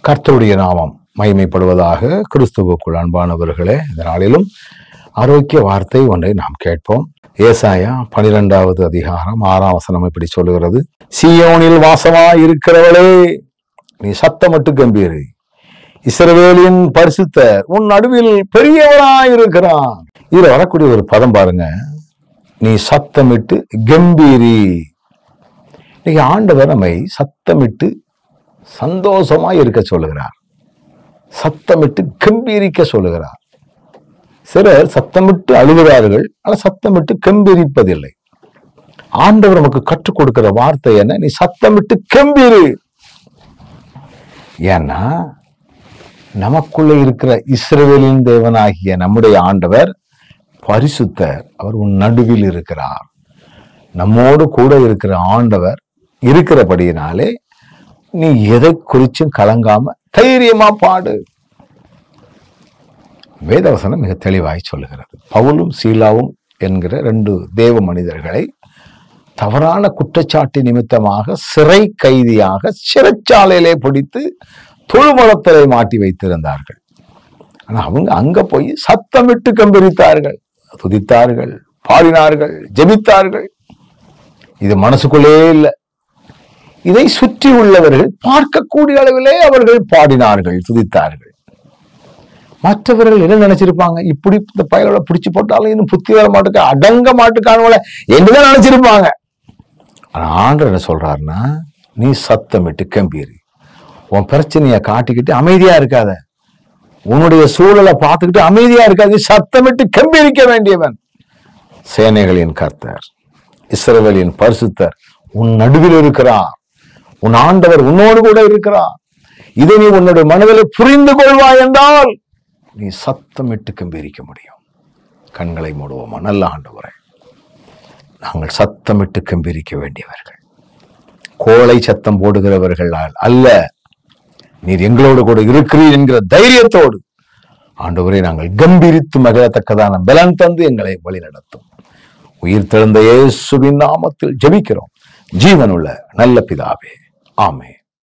கர்த்தருடைய நாமம் மகிமைப்படுவதாக கிறிஸ்துவுக்குள் அன்பானவர்களே இந்த நாளிலும் ஆரோக்கிய வார்த்தை ஒன்றை நாம் கேட்போம் ஏசாயா பனிரெண்டாவது அதிகாரம் ஆறாம் வசனம் இப்படி சொல்லுகிறது சீயோனில் வாசமாய் இருக்கிறவளே நீ சத்தமிட்டு கம்பீரு இஸ்ரவேலின் பரிசுத்தர் உன் நடுவில் பெரியவராய் இருக்கிறான் இதுல வரக்கூடிய ஒரு பதம் பாருங்க நீ சத்தமிட்டு கம்பீரி இன்னைக்கு ஆண்டவர் நம்மை சத்தமிட்டு சந்தோஷமா இருக்க சொல்லுகிறார் சத்தமிட்டு கம்பீரிக்க சொல்லுகிறார் சிலர் சத்தமிட்டு அழுகிறார்கள் ஆனால் சத்தமிட்டு கம்பீரிப்பதில்லை ஆண்டவர் நமக்கு கற்றுக் கொடுக்கிற வார்த்தை என்ன நீ சத்தமிட்டு கம்பீரு ஏன்னா நமக்குள்ள இருக்கிற இஸ்ரவேலின் தேவனாகிய நம்முடைய ஆண்டவர் பரிசுத்தர் அவர் உன் நடுவில் இருக்கிறார் நம்மோடு கூட இருக்கிற ஆண்டவர் இருக்கிறபடியினாலே நீ எதை குறிச்சும் கலங்காம தைரியமா பாடு வேதவசனம் மிக தெளிவாய் சொல்லுகிறது பவுலும் சீலாவும் என்கிற ரெண்டு தேவ மனிதர்களை தவறான குற்றச்சாட்டு நிமித்தமாக சிறை கைதியாக சிறைச்சாலையிலே பிடித்து தொழுமலத்திலே மாட்டி வைத்திருந்தார்கள் ஆனா அவங்க அங்க போய் சத்தமிட்டு கம்பெரித்தார்கள் துதித்தார்கள் பாடினார்கள் ஜெபித்தார்கள் இது மனசுக்குள்ளே இல்லை இதை சுற்றி உள்ளவர்கள் பார்க்கக்கூடிய அளவிலே அவர்கள் பாடினார்கள் துதித்தார்கள் மற்றவர்கள் என்ன நினைச்சிருப்பாங்க இப்படி இந்த பயலோட பிடிச்சு போட்டாலும் இன்னும் புத்தி வர மாட்டுக்கு அடங்க மாட்டுக்கானவள என்றுதான் நினைச்சிருப்பாங்க ஆனா ஆண்டவர் என்ன சொல்றாருன்னா நீ சத்தமிட்டு கம்பீரி உன் பிரச்சனையை காட்டிக்கிட்டு அமைதியா இருக்காத உன்னுடைய சூழலை பார்த்துக்கிட்டு அமைதியா இருக்காது சத்தமிட்டு கம்பீரிக்க வேண்டியவன் சேனைகளின் கர்த்தர் இஸ்ரவேலின் பரிசுத்தர் உன் நடுவில் இருக்கிறார் உன் ஆண்டவர் உன்னோடு கூட இருக்கிறார் இதை நீ உன்னுடைய மனதில் புரிந்து கொள்வாய் என்றால் நீ சத்தமிட்டு கம்பீரிக்க முடியும் கண்களை மூடுவோமா நல்ல ஆண்டவரே நாங்கள் சத்தமிட்டு கம்பீரிக்க வேண்டியவர்கள் கோழை சத்தம் போடுகிறவர்கள் அல்ல நீர் எங்களோடு கூட இருக்கிறீர் என்கிற தைரியத்தோடு ஆண்டவரே நாங்கள் கம்பீரித்து மகிழத்தக்கதான பலன் தந்து எங்களை வழிநடத்தும் உயிர் தெழுந்த இயேசுவின் நாமத்தில் ஜெபிக்கிறோம் ஜீவனுள்ள நல்ல பிதாவே ஆமே